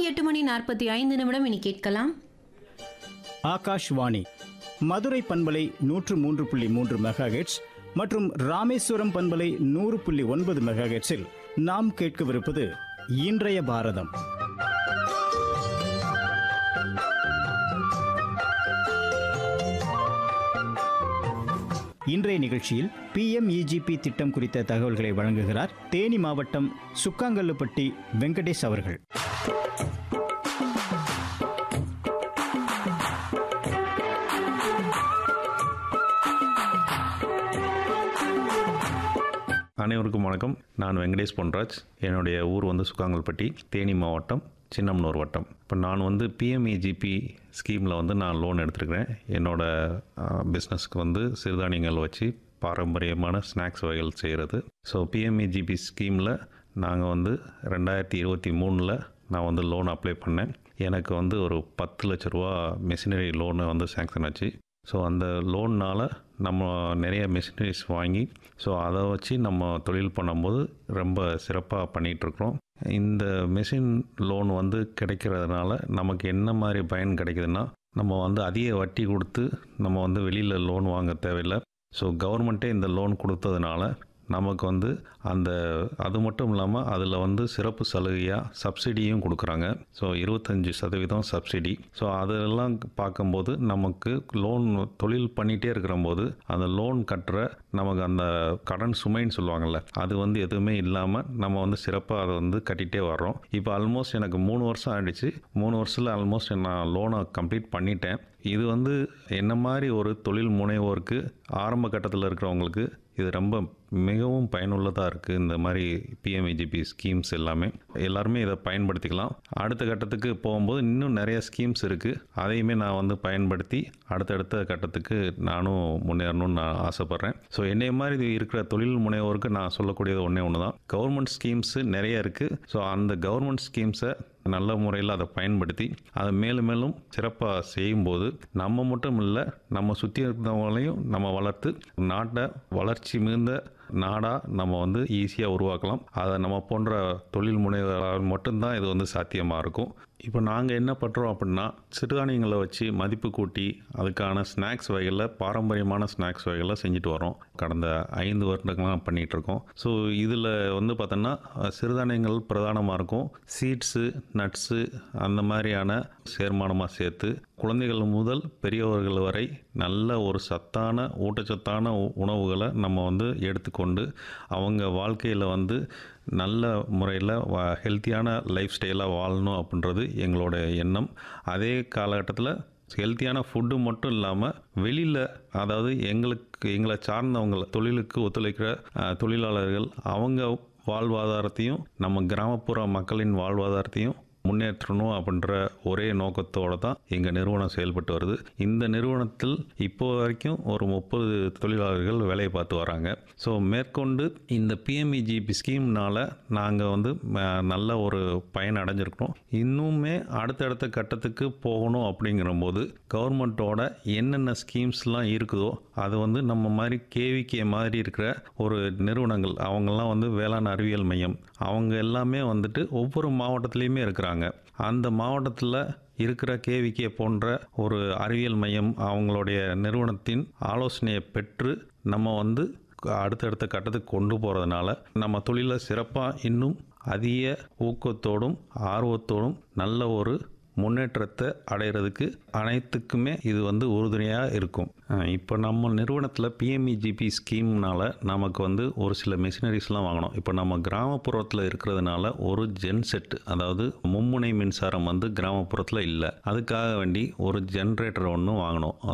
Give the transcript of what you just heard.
எட்டு மணி நாற்பத்தி ஐந்து நிமிடம் இனி கேட்கலாம் ஆகாஷ்வாணி மதுரை பண்பலை நூற்று மூன்று புள்ளி மூன்று மெகாஹெட்ஸ் மற்றும் ராமேஸ்வரம் பண்பலை நூறு புள்ளி ஒன்பது மெகாஹெட்ஸில் நாம் கேட்கவிருப்பது இன்றைய பாரதம் இன்றைய நிகழ்ச்சியில் பிஎம்இஜிபி திட்டம் குறித்த தகவல்களை வழங்குகிறார் தேனி மாவட்டம் சுக்காங்கல்லுப்பட்டி வெங்கடேஷ் அவர்கள் அனைவருக்கும் வணக்கம் நான் வெங்கடேஷ் பொன்ராஜ் என்னுடைய ஊர் வந்து சுக்காங்கல்பட்டி தேனி மாவட்டம் சின்னம்னூர் வட்டம் இப்போ நான் வந்து பிஎம்இஜிபி ஸ்கீமில் வந்து நான் லோன் எடுத்திருக்கிறேன் என்னோட பிஸ்னஸ்க்கு வந்து சிறுதானியங்கள் வச்சு பாரம்பரியமான ஸ்நாக்ஸ் வகைகள் செய்கிறது ஸோ பிஎம்இஜிபி ஸ்கீமில் நாங்கள் வந்து ரெண்டாயிரத்தி இருபத்தி மூணில் நான் வந்து லோன் அப்ளை பண்ணேன் எனக்கு வந்து ஒரு பத்து லட்ச ரூபா மெஷினரி லோனு வந்து சேங்ஷன் ஆச்சு ஸோ அந்த லோன்னால் நம்ம நிறைய மிஷினரிஸ் வாங்கி ஸோ அதை வச்சு நம்ம தொழில் பண்ணும்போது ரொம்ப சிறப்பாக பண்ணிகிட்ருக்குறோம் இந்த மெஷின் லோன் வந்து கிடைக்கிறதுனால நமக்கு என்ன மாதிரி பயன் கிடைக்குதுன்னா நம்ம வந்து அதிக வட்டி கொடுத்து நம்ம வந்து வெளியில் லோன் வாங்க தேவையில்லை ஸோ கவர்மெண்ட்டே இந்த லோன் கொடுத்ததுனால நமக்கு வந்து அந்த அது மட்டும் இல்லாமல் அதில் வந்து சிறப்பு சலுகையாக சப்சிடியும் கொடுக்குறாங்க ஸோ இருபத்தஞ்சி சதவீதம் சப்சிடி ஸோ அதெல்லாம் பார்க்கும்போது நமக்கு லோன் தொழில் பண்ணிகிட்டே இருக்கிறம்போது அந்த லோன் கட்டுற நமக்கு அந்த கடன் சுமைன்னு சொல்லுவாங்கள்ல அது வந்து எதுவுமே இல்லாமல் நம்ம வந்து சிறப்பாக அதை வந்து கட்டிகிட்டே வர்றோம் இப்போ ஆல்மோஸ்ட் எனக்கு மூணு வருஷம் ஆயிடுச்சு மூணு வருஷத்தில் ஆல்மோஸ்ட் நான் லோனை கம்ப்ளீட் பண்ணிட்டேன் இது வந்து என்ன மாதிரி ஒரு தொழில் முனைவோருக்கு ஆரம்ப கட்டத்தில் இருக்கிறவங்களுக்கு இது ரொம்ப மிகவும் பயனுள்ளதாக இருக்குது இந்த மாதிரி பிஎம்இஜிபி ஸ்கீம்ஸ் எல்லாமே எல்லாருமே இதை பயன்படுத்திக்கலாம் அடுத்த கட்டத்துக்கு போகும்போது இன்னும் நிறைய ஸ்கீம்ஸ் இருக்குது அதையுமே நான் வந்து பயன்படுத்தி அடுத்தடுத்த கட்டத்துக்கு நானும் முன்னேறணும்னு நான் ஆசைப்பட்றேன் ஸோ என்னைய மாதிரி இருக்கிற தொழில் முனைவோருக்கு நான் சொல்லக்கூடியது ஒன்றே ஒன்று தான் கவர்மெண்ட் ஸ்கீம்ஸு நிறைய இருக்குது ஸோ அந்த கவர்மெண்ட் ஸ்கீம்ஸை நல்ல முறையில் அதை பயன்படுத்தி அதை மேலும் மேலும் சிறப்பாக செய்யும்போது நம்ம மட்டும் இல்லை நம்ம சுற்றி இருக்கிறவங்களையும் நம்ம வளர்த்து நாட்டை வளர்ச்சி மிகுந்த நாடாக நம்ம வந்து ஈஸியாக உருவாக்கலாம் அதை நம்ம போன்ற தொழில் முனைவர்களால் மட்டும்தான் இது வந்து சாத்தியமாக இருக்கும் இப்போ நாங்கள் என்ன பண்ணுறோம் அப்படின்னா சிறுதானியங்களை வச்சு மதிப்பு கூட்டி அதுக்கான ஸ்நாக்ஸ் வகைகளில் பாரம்பரியமான ஸ்நாக்ஸ் வகைகளில் செஞ்சுட்டு வரோம் கடந்த ஐந்து வருடங்களாக பண்ணிகிட்ருக்கோம் ஸோ இதில் வந்து பார்த்தோன்னா சிறுதானியங்கள் பிரதானமாக இருக்கும் சீட்ஸு நட்ஸு அந்த மாதிரியான சேர்மானமாக சேர்த்து குழந்தைகள் முதல் பெரியவர்கள் வரை நல்ல ஒரு சத்தான ஊட்டச்சத்தான உணவுகளை நம்ம வந்து எடுத்துக்கொண்டு அவங்க வாழ்க்கையில் வந்து நல்ல முறையில் ஹெல்த்தியான லைஃப் ஸ்டைலாக வாழணும் அப்படின்றது எங்களோட எண்ணம் அதே காலகட்டத்தில் ஹெல்த்தியான ஃபுட்டு மட்டும் இல்லாமல் வெளியில் அதாவது எங்களுக்கு எங்களை சார்ந்தவங்க தொழிலுக்கு ஒத்துழைக்கிற தொழிலாளர்கள் அவங்க வாழ்வாதாரத்தையும் நம்ம கிராமப்புற மக்களின் வாழ்வாதாரத்தையும் முன்னேற்றணும் அப்படின்ற ஒரே நோக்கத்தோடு தான் எங்கள் நிறுவனம் செயல்பட்டு வருது இந்த நிறுவனத்தில் இப்போ வரைக்கும் ஒரு முப்பது தொழிலாளர்கள் வேலையை பார்த்து வராங்க ஸோ மேற்கொண்டு இந்த பிஎம்இஜிபி ஸ்கீம்னால் நாங்கள் வந்து நல்ல ஒரு பயன் அடைஞ்சிருக்கிறோம் இன்னுமே அடுத்தடுத்த கட்டத்துக்கு போகணும் அப்படிங்கிற போது கவர்மெண்ட்டோட என்னென்ன ஸ்கீம்ஸ்லாம் இருக்குதோ அது வந்து நம்ம மாதிரி கேவிகே மாதிரி இருக்கிற ஒரு நிறுவனங்கள் அவங்கெல்லாம் வந்து வேளாண் அறிவியல் மையம் அவங்க எல்லாமே வந்துட்டு ஒவ்வொரு மாவட்டத்துலேயுமே இருக்கிறாங்க அந்த மாவட்டத்தில் இருக்கிற கேவிகே போன்ற ஒரு அறிவியல் மையம் அவங்களுடைய நிறுவனத்தின் ஆலோசனையை பெற்று நம்ம வந்து அடுத்தடுத்த கட்டத்துக்கு கொண்டு போகிறதுனால நம்ம தொழிலை சிறப்பாக இன்னும் அதிக ஊக்கத்தோடும் ஆர்வத்தோடும் நல்ல ஒரு முன்னேற்றத்தை அடைகிறதுக்கு அனைத்துக்குமே இது வந்து உறுதுணையாக இருக்கும் இப்போ நம்ம நிறுவனத்தில் பிஎம்இஜிபி ஸ்கீம்னால நமக்கு வந்து ஒரு சில மிஷினரிஸ்லாம் வாங்கணும் இப்போ நம்ம கிராமப்புறத்தில் இருக்கிறதுனால ஒரு ஜென் செட் அதாவது மும்முனை மின்சாரம் வந்து கிராமப்புறத்தில் இல்லை அதுக்காக வேண்டி ஒரு ஜென்ரேட்டர் ஒன்று வாங்கணும்